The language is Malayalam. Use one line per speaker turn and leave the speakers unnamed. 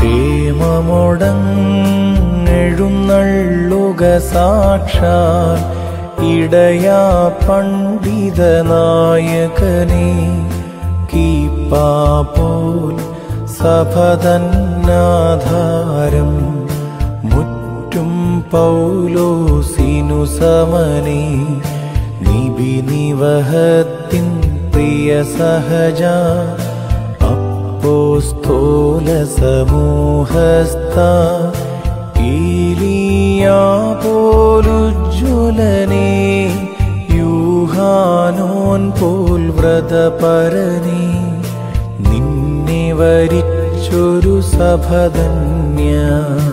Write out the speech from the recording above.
ക്ഷേമമുടങ്ങെഴുന്നള്ളുക സാക്ഷാൽ ഇടയാ പണ്ഡിത നായകനെ കീപ്പാപോൽ സഭതന്നാധാരം മുറ്റും പൗലോസിനു സമനെ നിബിനിവഹത്തിൻ പ്രിയ സഹജ അപ്പോസ്തോല സമൂഹസ്ഥ ഈലിയാ പോലുജ്വലനെ യൂഹാനോൻ പോൽ വ്രതപരനെ നിന്നെ വരിച്ചൊരു സഭധന്യ